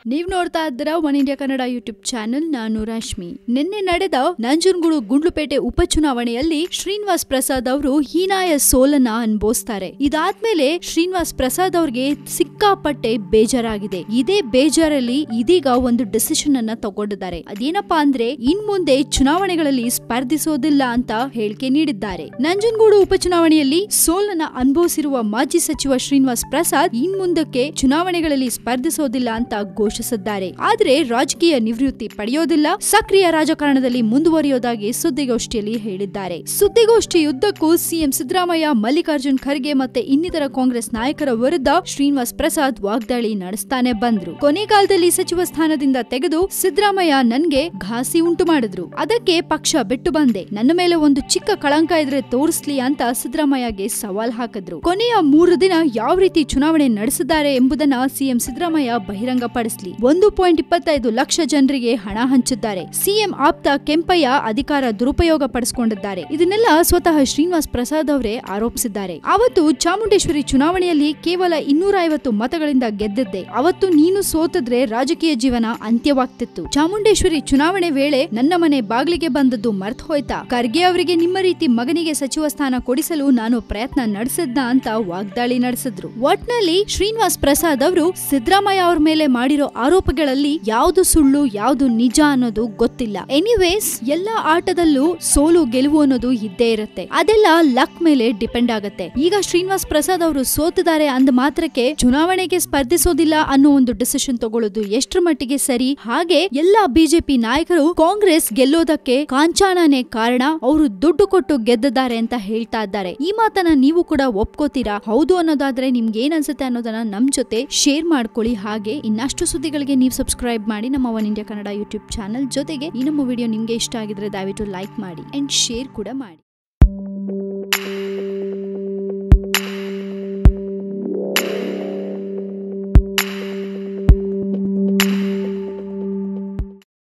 ನೀವ್ ನೋಡ್ತಾ ಇದ್ದೀರಾ One India Kannada YouTube channel ನಾನು ರಶ್ಮಿ ನಿನ್ನೆ ನಡೆದ ನಂಜನಗೂಡು ಗುಂಡ್ಲುಪೇಟೆ ಉಪಚುನಾವಣೆಯಲ್ಲಿ ಶ್ರೀನಿವಾಸ್ ಪ್ರಸಾದ್ ಅವರು ಹೀನಾಯ ಸೋಲನ್ನ ಅನುಭವಿಸ್ತಾರೆ ಇದಾದ್ಮೇಲೆ ಶ್ರೀನಿವಾಸ್ ಪ್ರಸಾದ್ ಅವ್ರಿಗೆ ಸಿಕ್ಕಾಪಟ್ಟೆ ಬೇಜಾರಾಗಿದೆ ಇದೇ ಬೇಜಾರಲ್ಲಿ ಇದೀಗ ಒಂದು ಡಿಸಿಷನ್ ಅನ್ನ ತಗೊಂಡಿದ್ದಾರೆ ಅದೇನಪ್ಪಾ ಅಂದ್ರೆ ಇನ್ ಮುಂದೆ ಚುನಾವಣೆಗಳಲ್ಲಿ ಸ್ಪರ್ಧಿಸೋದಿಲ್ಲ ಅಂತ ಹೇಳಿಕೆ ನೀಡಿದ್ದಾರೆ ನಂಜನಗೂಡು ಉಪಚುನಾವಣೆಯಲ್ಲಿ ಸೋಲನ್ನ ಅನುಭವಿಸಿರುವ ಮಾಜಿ ಸಚಿವ ಶ್ರೀನಿವಾಸ್ ಪ್ರಸಾದ್ ಇನ್ ಮುಂದಕ್ಕೆ ಚುನಾವಣೆಗಳಲ್ಲಿ ಸ್ಪರ್ಧಿಸೋದಿಲ್ಲ ಅಂತ ಘೋಷಿಸಿದ್ದಾರೆ ಆದ್ರೆ ರಾಜಕೀಯ ನಿವೃತ್ತಿ ಪಡೆಯೋದಿಲ್ಲ ಸಕ್ರಿಯ ರಾಜಕಾರಣದಲ್ಲಿ ಮುಂದುವರಿಯೋದಾಗಿ ಸುದ್ದಿಗೋಷ್ಠಿಯಲ್ಲಿ ಹೇಳಿದ್ದಾರೆ ಸುದ್ದಿಗೋಷ್ಠಿಯುದ್ದಕ್ಕೂ ಸಿಎಂ ಸಿದ್ದರಾಮಯ್ಯ ಮಲ್ಲಿಕಾರ್ಜುನ್ ಖರ್ಗೆ ಮತ್ತೆ ಇನ್ನಿತರ ಕಾಂಗ್ರೆಸ್ ನಾಯಕರ ವಿರುದ್ಧ ಶ್ರೀನಿವಾಸ್ ಪ್ರಸಾದ್ ವಾಗ್ದಾಳಿ ನಡೆಸ್ತಾನೆ ಬಂದ್ರು ಕೊನೆಗಾಲದಲ್ಲಿ ಸಚಿವ ಸ್ಥಾನದಿಂದ ತೆಗೆದು ಸಿದ್ದರಾಮಯ್ಯ ನನ್ಗೆ ಘಾಸಿ ಉಂಟು ಮಾಡಿದ್ರು ಅದಕ್ಕೆ ಪಕ್ಷ ಬಿಟ್ಟು ಬಂದೆ ನನ್ನ ಮೇಲೆ ಒಂದು ಚಿಕ್ಕ ಕಳಂಕ ಇದ್ರೆ ತೋರಿಸ್ಲಿ ಅಂತ ಸಿದ್ದರಾಮಯ್ಯಗೆ ಸವಾಲ್ ಹಾಕಿದ್ರು ಕೊನೆಯ ಮೂರು ದಿನ ಯಾವ ರೀತಿ ಚುನಾವಣೆ ನಡೆಸಿದ್ದಾರೆ ಎಂಬುದನ್ನ ಸಿಎಂ ಸಿದ್ದರಾಮಯ್ಯ ಬಹಿರಂಗಪಡಿಸಲಿ ಒಂದು ಪಾಯಿಂಟ್ ಇಪ್ಪತ್ತೈದು ಲಕ್ಷ ಜನರಿಗೆ ಹಣ ಹಂಚಿದ್ದಾರೆ ಸಿಎಂ ಆಪ್ತ ಕೆಂಪಯ್ಯ ಅಧಿಕಾರ ದುರುಪಯೋಗ ಪಡಿಸಿಕೊಂಡಿದ್ದಾರೆ ಇದನ್ನೆಲ್ಲ ಸ್ವತಃ ಶ್ರೀನಿವಾಸ್ ಪ್ರಸಾದ್ ಅವರೇ ಆರೋಪಿಸಿದ್ದಾರೆ ಅವತ್ತು ಚಾಮುಂಡೇಶ್ವರಿ ಚುನಾವಣೆಯಲ್ಲಿ ಕೇವಲ ಇನ್ನೂರ ಐವತ್ತು ಮತಗಳಿಂದ ಗೆದ್ದಿದ್ದೆ ಅವತ್ತು ನೀನು ಸೋತಿದ್ರೆ ರಾಜಕೀಯ ಜೀವನ ಅಂತ್ಯವಾಗ್ತಿತ್ತು ಚಾಮುಂಡೇಶ್ವರಿ ಚುನಾವಣೆ ವೇಳೆ ನನ್ನ ಮನೆ ಬಾಗಿಲಿಗೆ ಬಂದದ್ದು ಮರ್ತ್ ಹೋಯ್ತಾ ಖರ್ಗೆ ಅವರಿಗೆ ನಿಮ್ಮ ರೀತಿ ಮಗನಿಗೆ ಸಚಿವ ಸ್ಥಾನ ಕೊಡಿಸಲು ನಾನು ಪ್ರಯತ್ನ ನಡೆಸಿದ್ದ ಅಂತ ವಾಗ್ದಾಳಿ ನಡೆಸಿದ್ರು ಒಟ್ನಲ್ಲಿ ಶ್ರೀನಿವಾಸ್ ಪ್ರಸಾದ್ ಅವರು ಸಿದ್ದರಾಮಯ್ಯ ಅವ್ರ ಮೇಲೆ ಮಾಡಿರೋ ಆರೋಪಗಳಲ್ಲಿ ಯಾವುದು ಸುಳ್ಳು ಯಾವುದು ನಿಜ ಅನ್ನೋದು ಗೊತ್ತಿಲ್ಲ ಎನಿವೇಸ್ ಎಲ್ಲಾ ಆಟದಲ್ಲೂ ಸೋಲು ಗೆಲುವು ಅನ್ನೋದು ಇದ್ದೇ ಇರುತ್ತೆ ಅದೆಲ್ಲ ಲಕ್ ಮೇಲೆ ಡಿಪೆಂಡ್ ಆಗತ್ತೆ ಈಗ ಶ್ರೀನಿವಾಸ್ ಪ್ರಸಾದ್ ಅವರು ಸೋತಿದ್ದಾರೆ ಅಂದ ಮಾತ್ರಕ್ಕೆ ಚುನಾವಣೆಗೆ ಸ್ಪರ್ಧಿಸೋದಿಲ್ಲ ಅನ್ನೋ ಒಂದು ಡಿಸಿಷನ್ ತಗೊಳ್ಳೋದು ಎಷ್ಟರ ಮಟ್ಟಿಗೆ ಸರಿ ಹಾಗೆ ಎಲ್ಲಾ ಬಿಜೆಪಿ ನಾಯಕರು ಕಾಂಗ್ರೆಸ್ ಗೆಲ್ಲೋದಕ್ಕೆ ಕಾಂಚಾಣನೇ ಕಾರಣ ಅವರು ದುಡ್ಡು ಕೊಟ್ಟು ಗೆದ್ದಿದ್ದಾರೆ ಅಂತ ಹೇಳ್ತಾ ಇದ್ದಾರೆ ಈ ಮಾತನ್ನ ನೀವು ಕೂಡ ಒಪ್ಕೋತೀರಾ ಹೌದು ಅನ್ನೋದಾದ್ರೆ ನಿಮ್ಗೆ ಏನ್ ಅನ್ಸುತ್ತೆ ಅನ್ನೋದನ್ನ ನಮ್ ಜೊತೆ ಶೇರ್ ಮಾಡ್ಕೊಳ್ಳಿ ಹಾಗೆ ಇನ್ನಷ್ಟು ಸುದ್ದಿಗಳಿಗೆ ನೀವು ಸಬ್ಸ್ಕ್ರೈಬ್ ಮಾಡಿ ನಮ್ಮ One India Kannada YouTube channel ಜೊತೆಗೆ ಈ ನಮ್ಮ ವಿಡಿಯೋ ನಿಮ್ಗೆ ಇಷ್ಟ ಆಗಿದ್ರೆ ದಯವಿಟ್ಟು ಲೈಕ್ ಮಾಡಿ ಅಂಡ್ ಶೇರ್ ಕೂಡ ಮಾಡಿ